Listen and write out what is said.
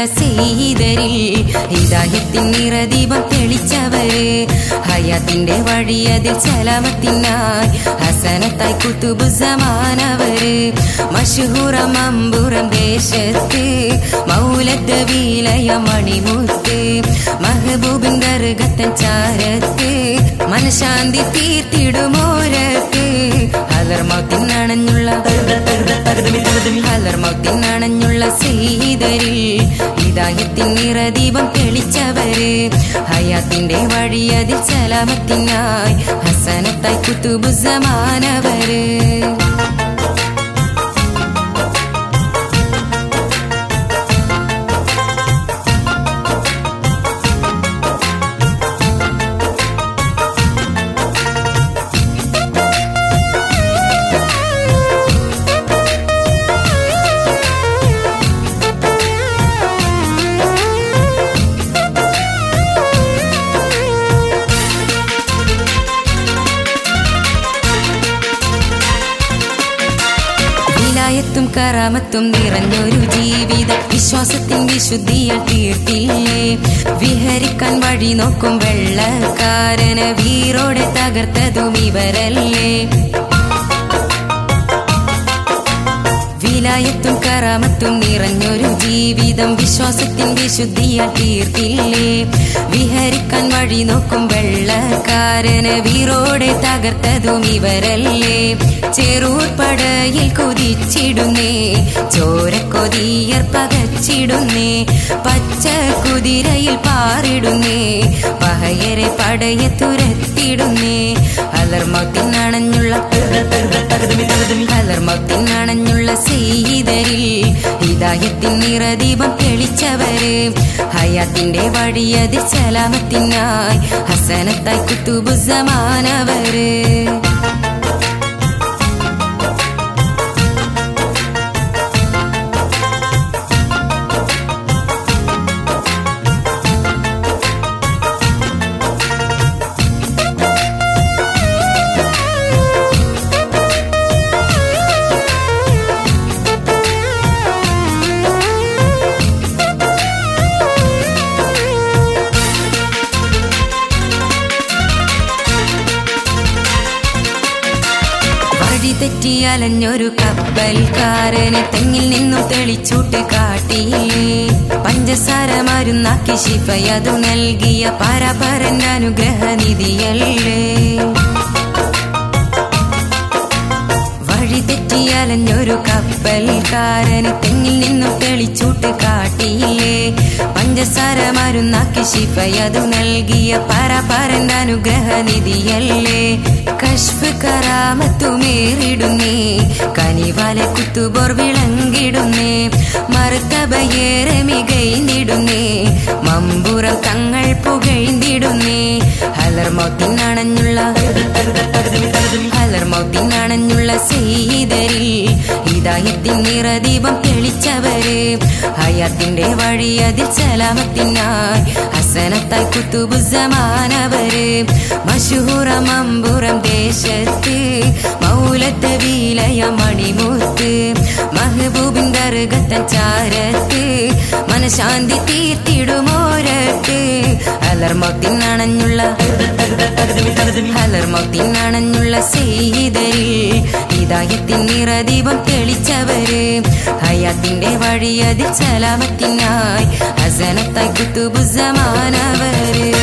സെയ്തരിൽ ഹിദായത്തിൻ നിറദീപം തെളിച്ചവര് ഹയാത്തിന്റെ വഴിയതിൽ സലാമത്തിനായി ഹസനത്തായി കുത്തുബുസമാനവര് മഷഹൂറ മമ്പുറം ദേശത്ത് മൗലത്ത് വീലയ മണിമുത്ത് മഹബൂബിൻ ദർഗത്തൻ ചാരത്ത് മനശാന്തി തീർത്തിടുമോരത്ത് അലർമത്തിനണഞ്ഞുള്ള അലർമത്തിനണഞ്ഞുള്ള സെയ്തരിൽ ഹിദായത്തിൻ നിറദീപം തെളിച്ചവര് ഹയാത്തിന്റെ വഴിയതിൽ സലാമത്തിനായി ഹസനത്തായി കുത്തുബുസമാനവര് വിലായത്തും കറാമത്തും നിറഞ്ഞൊരു ജീവിതം വിശ്വാസത്തിൻ വിശുദ്ധിയിൽ തീർത്തില്ലേ വിഹരിക്കാൻ വഴി നോക്കും വെള്ളക്കാരന് വീറോടെ തകർത്തതും ഇവരല്ലേ വിലായത്തും കറാമത്തും നിറഞ്ഞൊരു ജീവിതം വിശ്വാസത്തിൻ വിശുദ്ധിയാൽ തീർത്തില്ലേ വിഹരിക്കാൻ വഴി നോക്കും വെള്ളക്കാരന് വീറോടെ തകർത്തതും ഇവരല്ലേ ചെറൂർ പടയിൽ കുതിച്ചിടുന്നേ ചോരക്കൊതിയർ പകച്ചിടുന്നേ പച്ച കുതിരയിൽ പാറിടുന്നേ പഹയരെ പടയെ തുരത്തിടുന്നേ അലർമത്തിനണഞ്ഞുള്ള അലർമത്തിനണഞ്ഞുള്ള സെയ്തരിൽ ഹിദായത്തിൻ നിറദീപം തെളിച്ചവര് ഹയാത്തിന്റെ വഴിയതിൽ സലാമത്തിനായി ഹസനത്തായി കുത്തുബുസമാനവര് വഴി തെറ്റി അലഞ്ഞൊരു കപ്പൽക്കാരനെ തെങ്ങിൽ നിന്നും തെളിച്ചൂട്ട് കാട്ടിയില്ലേ പഞ്ചസാര മരുന്നാക്കി ശിഫയതു നൽകിയ പരപരന്റെ അനുഗ്രഹനിധിയല്ലേ വഴി തെറ്റി അലഞ്ഞൊരു കപ്പൽക്കാരന് തെങ്ങിൽ നിന്നും തെളിച്ചൂട്ട് കാട്ടിയില്ലേ പഞ്ചസാര മരുന്നാക്കി ശിഫയതു നൽകിയ പരപരന്റെ അനുഗ്രഹനിധിയല്ലേ കഷ്ഫ് കറാമത്തുമേറിടുന്നേ കനിവാല കുത്തുബോർ വിളങ്ങിടുന്നേ മറുത്തബയേറെ മികൈന്നിടുന്നേ മമ്പുറം തങ്ങൾ പുകഴ്ന്നിടുന്നേ ഹലർമോത്തിനണഞ്ഞുള്ള ഹലർമോത്തിനണഞ്ഞുള്ള സെയ്തരിൽ ഹിദായത്തിൻ നിറദീപം തെളിച്ചവര് ഹയാത്തിന്റെ വഴി അതിൽ സലാമത്തിനായി ഹസനത്തായി കുത്തുബുസമാനവര് മഷൂറ മമ്പുറം ദേശത്ത് മൗലത്ത് വീലയ മണിമുത്ത് മഹബൂബിൻ ദർഗത്തൻ ചാരത്ത് മനശാന്തി തീർത്തിടുമോരത്ത് അലർമത്തിനണഞ്ഞുള്ള അലർമത്തിനണഞ്ഞുള്ള സെയ്തരിൽ ഹിദായത്തിൻ നിറദീപം തെളിച്ചവര് ഹയാത്തിന്റെ വഴി അതിൽ സലാമത്തിനായി ഹസനത്തായി കുത്തുബുസമാനവര്